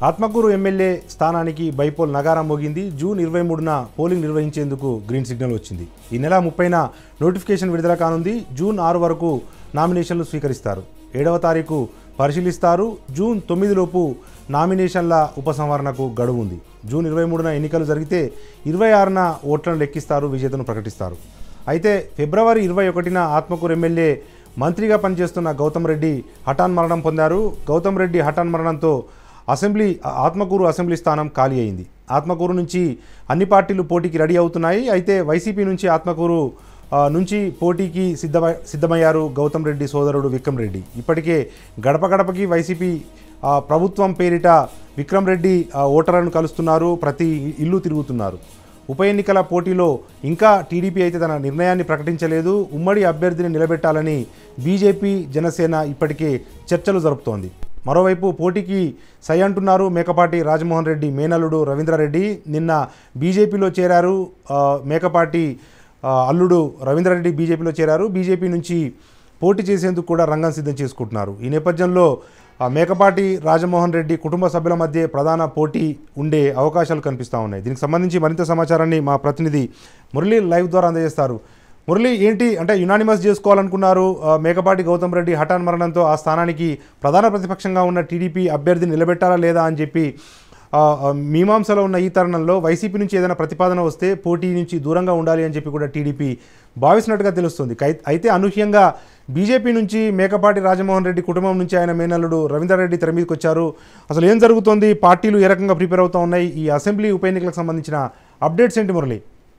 Atmakur MLA స్థానానికి bypoll నగారం మోగింది జూన్ ఇరవై మూడున పోలింగ్ నిర్వహించేందుకు గ్రీన్ సిగ్నల్ వచ్చింది ఈ నెల ముప్పైన నోటిఫికేషన్ విడుదల కానుంది జూన్ ఆరు వరకు నామినేషన్లు స్వీకరిస్తారు ఏడవ తారీఖు పరిశీలిస్తారు జూన్ తొమ్మిదిలోపు నామినేషన్ల ఉపసంహరణకు గడువు ఉంది జూన్ ఇరవై మూడున ఎన్నికలు జరిగితే ఇరవై ఆరున ఓట్లను లెక్కిస్తారు విజేతను ప్రకటిస్తారు అయితే ఫిబ్రవరి ఇరవై ఒకటిన ఆత్మకూరు ఎమ్మెల్యే మంత్రిగా పనిచేస్తున్న గౌతమ్ రెడ్డి హఠాన్ మరణం పొందారు గౌతమ్ రెడ్డి హఠాన్ మరణంతో అసెంబ్లీ ఆత్మకూరు అసెంబ్లీ స్థానం ఖాళీ అయింది ఆత్మకూరు నుంచి అన్ని పార్టీలు పోటీకి రెడీ అవుతున్నాయి అయితే వైసీపీ నుంచి ఆత్మకూరు ఆ, నుంచి పోటీకి సిద్ధమై సిద్ధమయ్యారు గౌతమ్ రెడ్డి సోదరుడు విక్రమ్ రెడ్డి ఇప్పటికే గడప గడపకి వైసీపీ ఆ, ప్రభుత్వం పేరిట విక్రమ్ రెడ్డి ఆ, ఓటర్లను కలుస్తున్నారు ప్రతి ఇల్లు తిరుగుతున్నారు ఉప ఎన్నికల పోటీలో ఇంకా టీడీపీ అయితే తన నిర్ణయాన్ని ప్రకటించలేదు ఉమ్మడి అభ్యర్థిని నిలబెట్టాలని బీజేపీ జనసేన ఇప్పటికే చర్చలు జరుపుతోంది మరోవైపు పోటీకి సై అంటున్నారు మేకపాటి రాజమోహన్ రెడ్డి మేనల్లుడు రవీంద్రారెడ్డి నిన్న బీజేపీలో చేరారు ఆ, మేకపాటి ఆ, అల్లుడు రవీంద్రారెడ్డి బీజేపీలో చేరారు బీజేపీ నుంచి పోటీ చేసేందుకు కూడా రంగం సిద్ధం చేసుకుంటున్నారు ఈ నేపథ్యంలో ఆ, మేకపాటి రాజమోహన్ రెడ్డి కుటుంబ సభ్యుల మధ్య ప్రధాన పోటీ ఉండే అవకాశాలు కనిపిస్తూ ఉన్నాయి దీనికి సంబంధించి మరింత సమాచారాన్ని మా ప్రతినిధి మురళి లైవ్ ద్వారా అందజేస్తారు మురళి ఏంటి అంటే యునానిమస్ చేసుకోవాలనుకున్నారు ఆ, మేకపాటి గౌతమ్ రెడ్డి హఠాన్ మరణంతో ఆ స్థానానికి ప్రధాన ప్రతిపక్షంగా ఉన్న టీడీపీ అభ్యర్థిని నిలబెట్టాలా లేదా అని చెప్పి ఆ, ఆ, మీమాంసలో ఉన్న ఈ తరుణంలో వైసీపీ నుంచి ఏదైనా ప్రతిపాదన వస్తే పోటీ నుంచి దూరంగా ఉండాలి అని చెప్పి కూడా టీడీపీ భావిస్తున్నట్టుగా తెలుస్తుంది కై- అయితే అనూహ్యంగా బీజేపీ నుంచి మేకపాటి రాజమోహన్ రెడ్డి కుటుంబం నుంచి ఆయన మేనల్లుడు రవీంద్రారెడ్డి తెర మీదకి వచ్చారు అసలు ఏం జరుగుతోంది పార్టీలు ఏ రకంగా ప్రిపేర్ అవుతూ ఉన్నాయి ఈ అసెంబ్లీ ఉప ఎన్నికలకు సంబంధించిన అప్డేట్స్ ఏంటి మురళి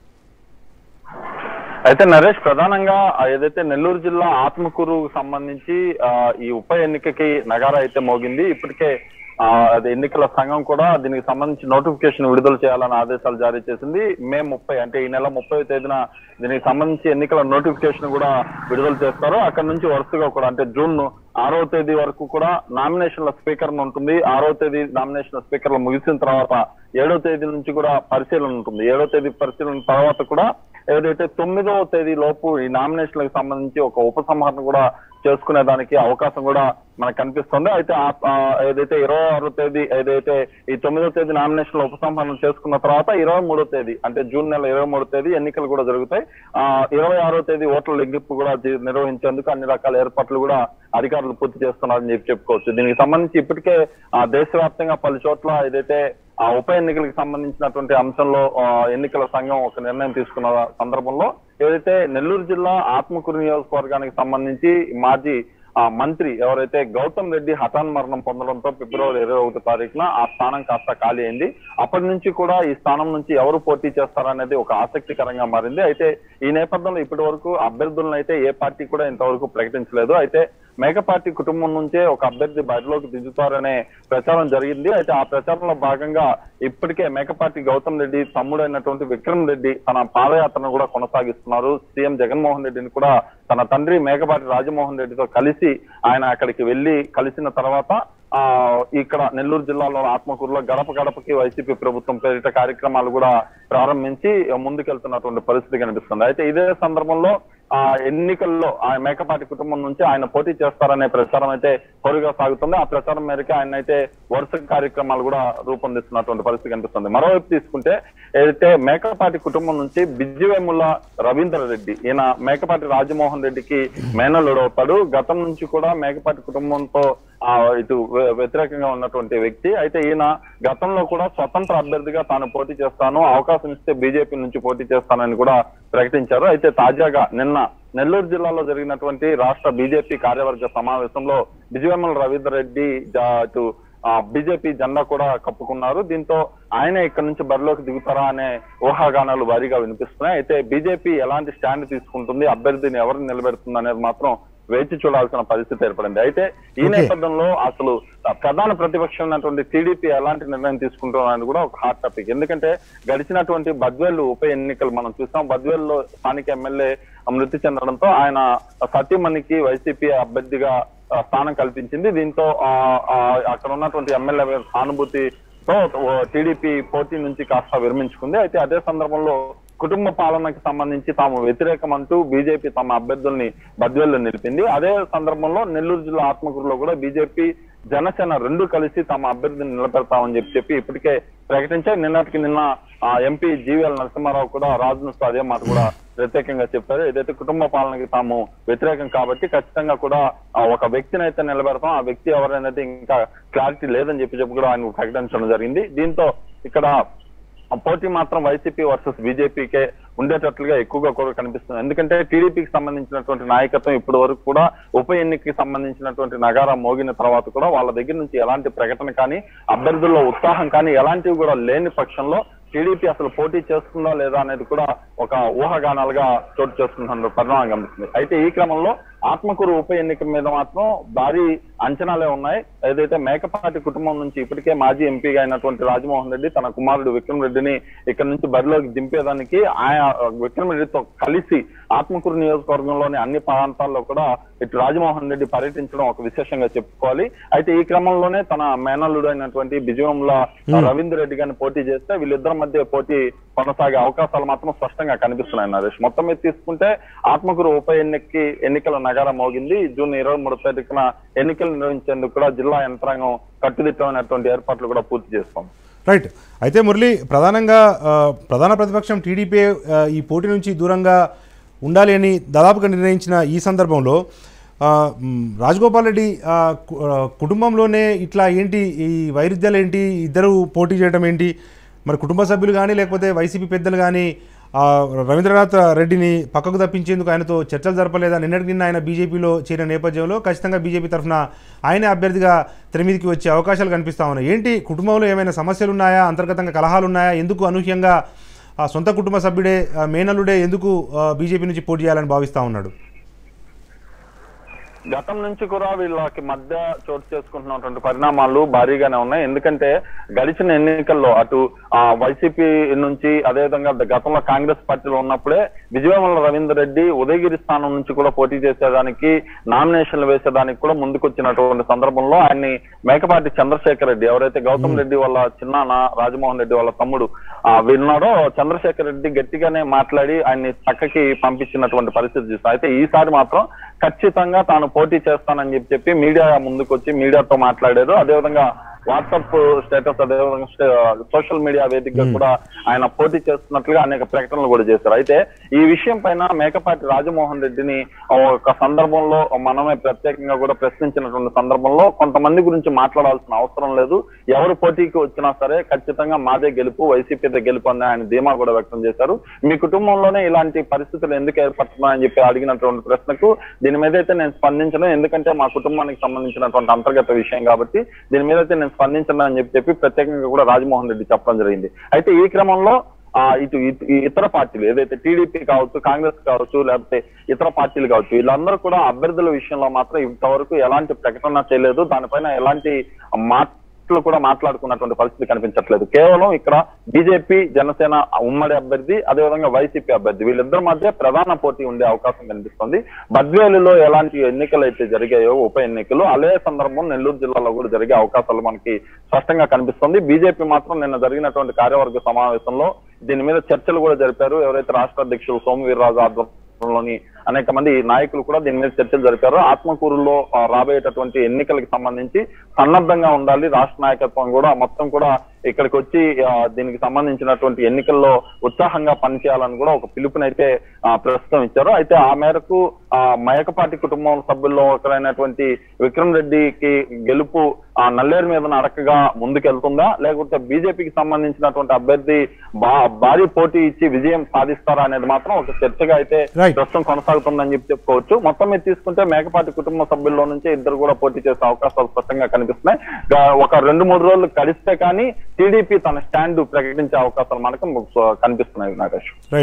అయితే నరేష్ ప్రధానంగా ఆ ఏదైతే నెల్లూరు జిల్లా ఆత్మకూరు సంబంధించి ఆ, ఈ ఉప ఎన్నికకి నగారా అయితే మోగింది ఇప్పటికే ఆ, అది ఎన్నికల సంఘం కూడా దీనికి సంబంధించి నోటిఫికేషన్ విడుదల చేయాలని ఆదేశాలు జారీ చేసింది మే ముప్పై అంటే ఈ నెల ముప్పై తేదీన దీనికి సంబంధించి ఎన్నికల నోటిఫికేషన్ కూడా విడుదల చేస్తారు అక్కడ నుంచి వరుసగా కూడా అంటే జూన్ ఆరో తేదీ వరకు కూడా నామినేషన్ల స్వీకరణ ఉంటుంది ఆరో తేదీ నామినేషన్ స్వీకరణ ముగిసిన తర్వాత ఏడో తేదీ నుంచి కూడా పరిశీలన ఉంటుంది ఏడో తేదీ పరిశీలన తర్వాత కూడా ఏదైతే తొమ్మిదవ తేదీ లోపు ఈ నామినేషన్లకు సంబంధించి ఒక ఉపసంహరణ కూడా చేసుకునే దానికి అవకాశం కూడా మనకు కనిపిస్తుంది అయితే ఆ- ఆ ఏదైతే ఇరవై ఆరో తేదీ ఏదైతే ఈ తొమ్మిదో తేదీ నామినేషన్ ఉపసంహరణ చేసుకున్న తర్వాత ఇరవై మూడో తేదీ అంటే జూన్ నెల ఇరవై మూడో తేదీ ఎన్నికలు కూడా జరుగుతాయి ఆ ఇరవై ఆరో తేదీ ఓట్ల లెగ్గింపు కూడా జి- నిర్వహించేందుకు అన్ని రకాల ఏర్పాట్లు కూడా అధికారులు పూర్తి చేస్తున్నారని చెప్పి చెప్పుకోవచ్చు దీనికి సంబంధించి ఇప్పటికే ఆ దేశవ్యాప్తంగా పలు చోట్ల ఏదైతే ఆ ఉప ఎన్నికలకు సంబంధించినటువంటి అంశంలో ఆ, ఎన్నికల సంఘం ఒక నిర్ణయం తీసుకున్న సందర్భంలో ఏదైతే నెల్లూరు జిల్లా ఆత్మకూరు నియోజకవర్గానికి సంబంధించి మాజీ ఆ మంత్రి ఎవరైతే గౌతమ్ రెడ్డి హఠాన్ మరణం పొందడంతో ఫిబ్రవరి ఇరవై ఒకటి తారీఖున ఆ స్థానం కాస్త ఖాళీ అయింది అప్పటి నుంచి కూడా ఈ స్థానం నుంచి ఎవరు పోటీ చేస్తారనేది ఒక ఆసక్తికరంగా మారింది అయితే ఈ నేపథ్యంలో ఇప్పటి వరకు అభ్యర్థులను అయితే ఏ పార్టీ కూడా ఇంతవరకు ప్రకటించలేదు అయితే మేకపాటి కుటుంబం నుంచే ఒక అభ్యర్థి బరిలోకి దిగుతారనే ప్రచారం జరిగింది అయితే ఆ ప్రచారంలో భాగంగా ఇప్పటికే మేకపాటి గౌతమ్ రెడ్డి తమ్ముడైనటువంటి విక్రమ్ రెడ్డి తన పాదయాత్రను కూడా కొనసాగిస్తున్నారు సీఎం జగన్మోహన్ రెడ్డిని కూడా తన తండ్రి మేకపాటి రాజమోహన్ రెడ్డితో కలిసి ఆయన అక్కడికి వెళ్లి కలిసిన తర్వాత ఆ ఇక్కడ నెల్లూరు జిల్లాలో ఆత్మకూరులో గడప గడపకి వైసీపీ ప్రభుత్వం పేరిట కార్యక్రమాలు కూడా ప్రారంభించి ముందుకెళ్తున్నటువంటి పరిస్థితి కనిపిస్తుంది అయితే ఇదే సందర్భంలో ఆ ఎన్నికల్లో ఆ మేకపాటి కుటుంబం నుంచి ఆయన పోటీ చేస్తారనే ప్రచారం అయితే పొరుగా సాగుతుంది ఆ ప్రచారం మేరకు ఆయన అయితే వరుస కార్యక్రమాలు కూడా రూపొందిస్తున్నటువంటి పరిస్థితి కనిపిస్తుంది మరోవైపు తీసుకుంటే ఏదైతే మేకపాటి కుటుంబం నుంచి బిజ్జివేముల రవీంద్ర రెడ్డి ఈయన మేకపాటి రాజమోహన్ రెడ్డికి మేనల్లుడు అవుతాడు గతం నుంచి కూడా మేకపాటి కుటుంబంతో ఆ ఇటు వ్య- వ్యతిరేకంగా ఉన్నటువంటి వ్యక్తి అయితే ఈయన గతంలో కూడా స్వతంత్ర అభ్యర్థిగా తాను పోటీ చేస్తాను అవకాశం ఇస్తే బీజేపీ నుంచి పోటీ చేస్తానని కూడా ప్రకటించారు అయితే తాజాగా నిన్న నెల్లూరు జిల్లాలో జరిగినటువంటి రాష్ట్ర బీజేపీ కార్యవర్గ సమావేశంలో విజయమల రవీందర్ రెడ్డి జా- ఇటు బీజేపీ జెండా కూడా కప్పుకున్నారు దీంతో ఆయన ఇక్కడ నుంచి బరిలోకి దిగుతారా అనే ఊహాగానాలు భారీగా వినిపిస్తున్నాయి అయితే బీజేపీ ఎలాంటి స్టాండ్ తీసుకుంటుంది అభ్యర్థిని ఎవరిని నిలబెడుతుంది అనేది మాత్రం వేచి చూడాల్సిన పరిస్థితి ఏర్పడింది అయితే ఈ Okay. నేపథ్యంలో అసలు ప్రధాన ప్రతిపక్షం ఉన్నటువంటి టీడీపీ ఎలాంటి నిర్ణయం తీసుకుంటున్నది కూడా ఒక హాట్ టాపిక్ ఎందుకంటే గడిచినటువంటి బద్వేలు ఉప ఎన్నికలు మనం చూసాం బద్వేల్లో స్థానిక ఎమ్మెల్యే మృతి చెందడంతో ఆయన సతీమణికి వైసీపీ అభ్యర్థిగా ఆ, స్థానం కల్పించింది దీంతో ఆ, ఆ, అక్కడ ఉన్నటువంటి ఎమ్మెల్యే సానుభూతితో టీడీపీ పోటీ నుంచి కాస్త విరమించుకుంది అయితే అదే సందర్భంలో కుటుంబ పాలనకి సంబంధించి తాము వ్యతిరేకం అంటూ బీజేపీ తమ అభ్యర్థుల్ని బద్వేల్లో నిలిపింది అదే సందర్భంలో నెల్లూరు జిల్లా ఆత్మకూరులో కూడా బీజేపీ జనసేన రెండు కలిసి తమ అభ్యర్థిని నిలబెడతామని చెప్పి చెప్పి ఇప్పటికే ప్రకటించారు నిన్నటికి నిన్న ఆ ఎంపీ జీవీఎల్ నరసింహారావు కూడా రాజును అదే మాట కూడా ప్రత్యేకంగా చెప్పారు ఏదైతే కుటుంబ పాలనకి తాము వ్యతిరేకం కాబట్టి ఖచ్చితంగా కూడా ఆ ఒక వ్యక్తిని అయితే నిలబెడతాం ఆ వ్యక్తి ఎవరనేది ఇంకా క్లారిటీ లేదని చెప్పి చెప్పి కూడా ఆయన ప్రకటించడం జరిగింది దీంతో ఇక్కడ ఆ పోటీ మాత్రం వైసీపీ వర్సెస్ బీజేపీకే ఉండేటట్లుగా ఎక్కువగా కూడా కనిపిస్తుంది ఎందుకంటే టీడీపీకి సంబంధించినటువంటి నాయకత్వం ఇప్పటి వరకు కూడా ఉప ఎన్నికకి సంబంధించినటువంటి నగారా మోగిన తర్వాత కూడా వాళ్ళ దగ్గర నుంచి ఎలాంటి ప్రకటన కానీ అభ్యర్థుల్లో ఉత్సాహం కానీ ఎలాంటివి కూడా లేని పక్షంలో టీడీపీ అసలు పోటీ చేస్తుందా లేదా అనేది కూడా ఒక ఊహాగానాలుగా చోటు చేసుకుంటున్న పరిణామం కనిపిస్తుంది అయితే ఈ క్రమంలో ఆత్మకూరు ఉప ఎన్నిక మీద మాత్రం భారీ అంచనాలే ఉన్నాయి ఏదైతే మేకపాటి కుటుంబం నుంచి ఇప్పటికే మాజీ ఎంపీగా అయినటువంటి రాజమోహన్ రెడ్డి తన కుమారుడు విక్రమ్ రెడ్డిని ఇక్కడ నుంచి బరిలోకి దింపేదానికి ఆయన విక్రమ్ రెడ్డితో కలిసి ఆత్మకూరు నియోజకవర్గంలోని అన్ని ప్రాంతాల్లో కూడా ఇటు రాజమోహన్ రెడ్డి పర్యటించడం ఒక విశేషంగా చెప్పుకోవాలి అయితే ఈ క్రమంలోనే తన మేనల్లుడు అయినటువంటి బిజువంల రవీంద్ర రెడ్డి గారిని పోటీ చేస్తే వీళ్ళిద్దరి మధ్య పోటీ కొనసాగే అవకాశాలు మాత్రం స్పష్టంగా కనిపిస్తున్నాయి నరేష్ మొత్తం మీద తీసుకుంటే ఆత్మకూరు ఉప ఎన్నికకి ఎన్నికల నగరం మోగింది జూన్ ఇరవై మూడు తారీఖున ఎన్నికలు నిర్వహించేందుకు కూడా జిల్లా యంత్రాంగం కట్టుదిట్టమైనటువంటి ఏర్పాట్లు కూడా పూర్తి చేస్తాం రైట్ అయితే మురళి ప్రధానంగా ఆ, ప్రధాన ప్రతిపక్షం టీడీపీ ఆ, ఈ పోటీ నుంచి దూరంగా ఉండాలి అని దాదాపుగా నిర్ణయించిన ఈ సందర్భంలో ఆ, మ్, రాజగోపాల్ రెడ్డి ఆ, కు- ఆ, కుటుంబంలోనే ఇట్లా ఏంటి ఈ వైరుధ్యాలు ఏంటి ఇద్దరు పోటీ చేయడం ఏంటి మరి కుటుంబ సభ్యులు కానీ లేకపోతే వైసీపీ పెద్దలు కానీ ఆ, రవీంద్రనాథ్ రెడ్డిని పక్కకు తప్పించేందుకు ఆయనతో చర్చలు జరపలేదా నిన్నటికి నిన్న ఆయన బీజేపీలో చేరిన నేపథ్యంలో ఖచ్చితంగా బీజేపీ తరఫున ఆయనే అభ్యర్థిగా తెర మీదకి వచ్చే అవకాశాలు కనిపిస్తా ఉన్నాయి ఏంటి కుటుంబంలో ఏమైనా సమస్యలు ఉన్నాయా అంతర్గతంగా కలహాలు ఉన్నాయా ఎందుకు అనూహ్యంగా ఆ సొంత కుటుంబ సభ్యుడే ఆ మేనల్లుడే ఎందుకు ఆ, బీజేపీ నుంచి పోటీ చేయాలని భావిస్తా ఉన్నాడు గతం నుంచి కూడా వీళ్ళకి మధ్య చోటు చేసుకుంటున్నటువంటి పరిణామాలు భారీగానే ఉన్నాయి ఎందుకంటే గడిచిన ఎన్నికల్లో అటు ఆ వైసీపీ నుంచి అదేవిధంగా గతంలో కాంగ్రెస్ పార్టీలో ఉన్నప్పుడే విజయవాడ రవీందర్ రెడ్డి ఉదయగిరి స్థానం నుంచి కూడా పోటీ చేసేదానికి నామినేషన్లు వేసేదానికి కూడా ముందుకొచ్చినటువంటి సందర్భంలో ఆయన్ని మేకపాటి చంద్రశేఖర్ రెడ్డి ఎవరైతే గౌతమ్ రెడ్డి వాళ్ళ చిన్నాన్న రాజమోహన్ రెడ్డి వాళ్ళ తమ్ముడు ఆ విన్నాడో చంద్రశేఖర్ రెడ్డి గట్టిగానే మాట్లాడి ఆయన్ని చక్కకి పంపించినటువంటి పరిస్థితి చూస్తాం అయితే ఈసారి మాత్రం ఖచ్చితంగా తాను పోటీ చేస్తానని చెప్పి చెప్పి మీడియా ముందుకు వచ్చి మీడియాతో మాట్లాడారు అదేవిధంగా వాట్సాప్ స్టేటస్ అదేవిధంగా సోషల్ మీడియా వేదికగా కూడా ఆయన పోటీ చేస్తున్నట్లుగా అనేక ప్రకటనలు కూడా చేశారు అయితే ఈ విషయం పైన మేకపాటి రాజమోహన్ రెడ్డిని ఒక సందర్భంలో మనమే ప్రత్యేకంగా కూడా ప్రశ్నించినటువంటి సందర్భంలో కొంతమంది గురించి మాట్లాడాల్సిన అవసరం లేదు ఎవరు పోటీకి వచ్చినా సరే ఖచ్చితంగా మాదే గెలుపు వైసీపీదే గెలుపు అని ఆయన ధీమా కూడా వ్యక్తం చేశారు మీ కుటుంబంలోనే ఇలాంటి పరిస్థితులు ఎందుకు ఏర్పడుతున్నాయని చెప్పి అడిగినటువంటి ప్రశ్నకు దీని మీద అయితే నేను స్పందించను ఎందుకంటే మా కుటుంబానికి సంబంధించినటువంటి అంతర్గత విషయం కాబట్టి దీని మీద అయితే నేను స్పందించను అని చెప్పి చెప్పి ప్రత్యేకంగా కూడా రాజమోహన్ రెడ్డి చెప్పడం జరిగింది అయితే ఈ క్రమంలో ఆ ఇటు ఇటు- ఈ ఇతర పార్టీలు ఏదైతే టీడీపీ కావచ్చు కాంగ్రెస్ కావచ్చు లేకపోతే ఇతర పార్టీలు కావచ్చు వీళ్ళందరూ కూడా అభ్యర్థుల విషయంలో మాత్రం ఇంతవరకు ఎలాంటి ప్రకటన చేయలేదు దానిపైన ఎలాంటి మాటలు కూడా మాట్లాడుకున్నటువంటి పరిస్థితి కనిపించట్లేదు కేవలం ఇక్కడ బీజేపీ జనసేన ఉమ్మడి అభ్యర్థి అదేవిధంగా వైసీపీ అభ్యర్థి వీళ్ళిద్దరి మధ్య ప్రధాన పోటీ ఉండే అవకాశం కనిపిస్తుంది బద్వేలులో ఎలాంటి ఎన్నికలు అయితే జరిగాయో ఉప ఎన్నికలు అదే సందర్భం నెల్లూరు జిల్లాలో కూడా జరిగే అవకాశాలు మనకి స్పష్టంగా కనిపిస్తుంది బీజేపీ మాత్రం నిన్న జరిగినటువంటి కార్యవర్గ సమావేశంలో దీని మీద చర్చలు కూడా జరిపారు ఎవరైతే రాష్ట్ర అధ్యక్షులు సోము వీర్రాజు ఆధ్వర్యంలోని అనేక మంది నాయకులు కూడా దీని మీద చర్చలు జరిపారు ఆత్మకూరులో ఆ, రాబోయేటటువంటి ఎన్నికలకు సంబంధించి సన్నద్ధంగా ఉండాలి రాష్ట్ర నాయకత్వం కూడా మొత్తం కూడా ఇక్కడికి వచ్చి ఆ, దీనికి సంబంధించినటువంటి ఎన్నికల్లో ఉత్సాహంగా పనిచేయాలని కూడా ఒక పిలుపునైతే ఆ, ప్రస్తుతం ఇచ్చారు అయితే ఆ మేరకు ఆ మయకపాటి కుటుంబం సభ్యుల్లో ఒకరైనటువంటి విక్రమ్ రెడ్డికి గెలుపు ఆ నల్లేరు మీద నడకగా ముందుకెళ్తుందా లేకపోతే బీజేపీకి సంబంధించినటువంటి అభ్యర్థి బా- భారీ పోటీ ఇచ్చి విజయం సాధిస్తారా అనేది మాత్రం ఒక చర్చగా అయితే Right. ప్రస్తుతం కొనసాగుతుందని చెప్పి చెప్పుకోవచ్చు మొత్తం మీద తీసుకుంటే మేకపాటి కుటుంబ సభ్యుల్లో నుంచి ఇద్దరు కూడా పోటీ చేసే అవకాశాలు స్పష్టంగా కనిపిస్తున్నాయి గా- ఒక రెండు మూడు రోజులు గడిస్తే కానీ టీడీపీ తన స్టాండ్ ప్రకటించే అవకాశాలు మనకు కనిపిస్తున్నాయి నాగేష్